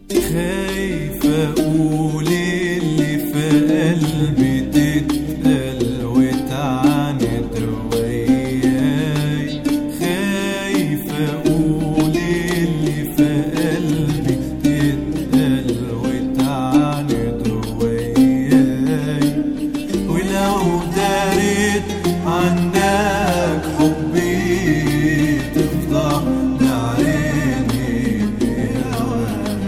خايف اقول اللي في قلبي تتقل وتعاند وياي خايف اقول اللي في قلبي تتقل وتعاند وياي ولو داريت عنك حبي تفضح لعيني بهواك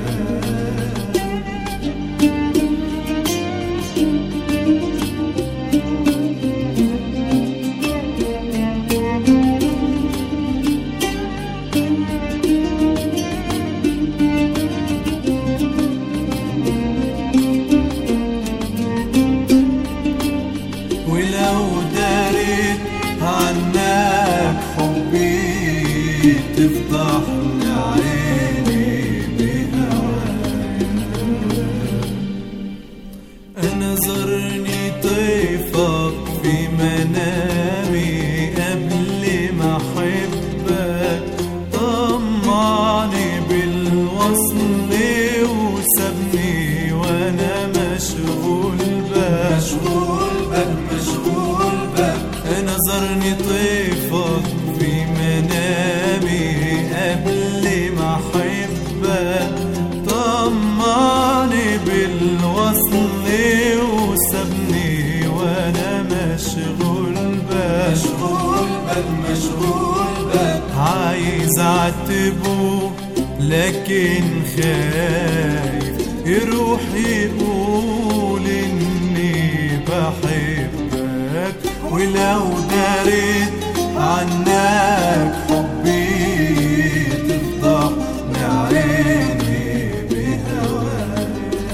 ولو داريت عنك حبي تفضح عيني بهواك أنا زرني طيفك في منامي قبل ما أحبك طمعني بالوصل وسابني وأنا مشغول بك مشغول بك مشغول بك أنا زرني طيفك في منامي قبل ما أحبك طمعني بالوصل وسابني وانا مشغول بك مشغول بك مشغول بك عايز اعتبه لكن خايف يروح يقول اني بحبك ولو داريت عنك حبي تفضح عيني بهواك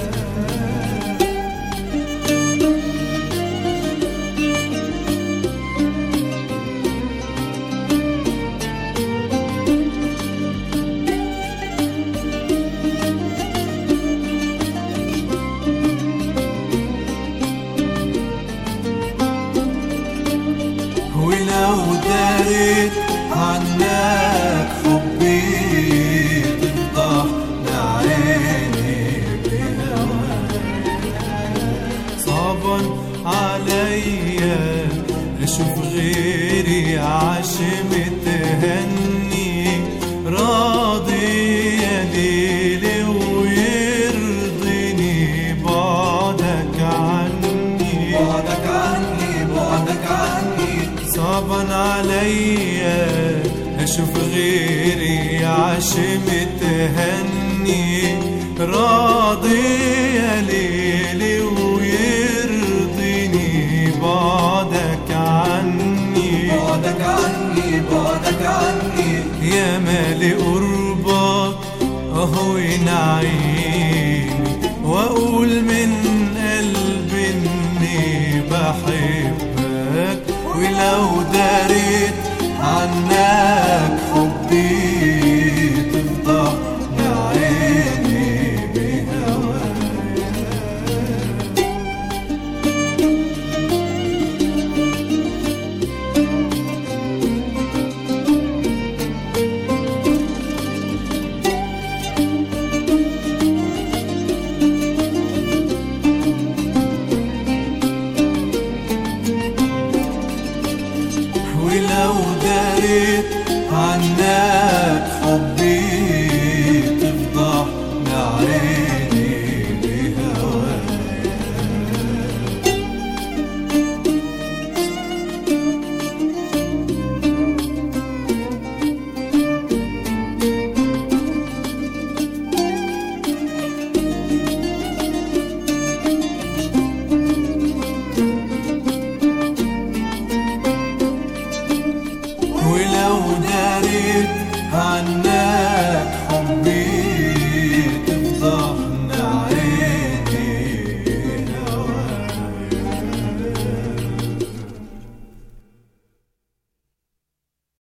ولو داريت عنك حبي تفضح لعيني بهواك صعبا عليا اشوف غيري عاشم تهني راضي يا ليلي ويرضيني بعدك عني بعدك عني بعدك عني صعبا عليا اشوف غيري عاشم تهني راضي يا ليلي ويرضيني بعدك عني بعدك عني بعدك عني يا مالي قربك اهو ينعيني واقول من قلبي اني بحبك ولو داريت عنك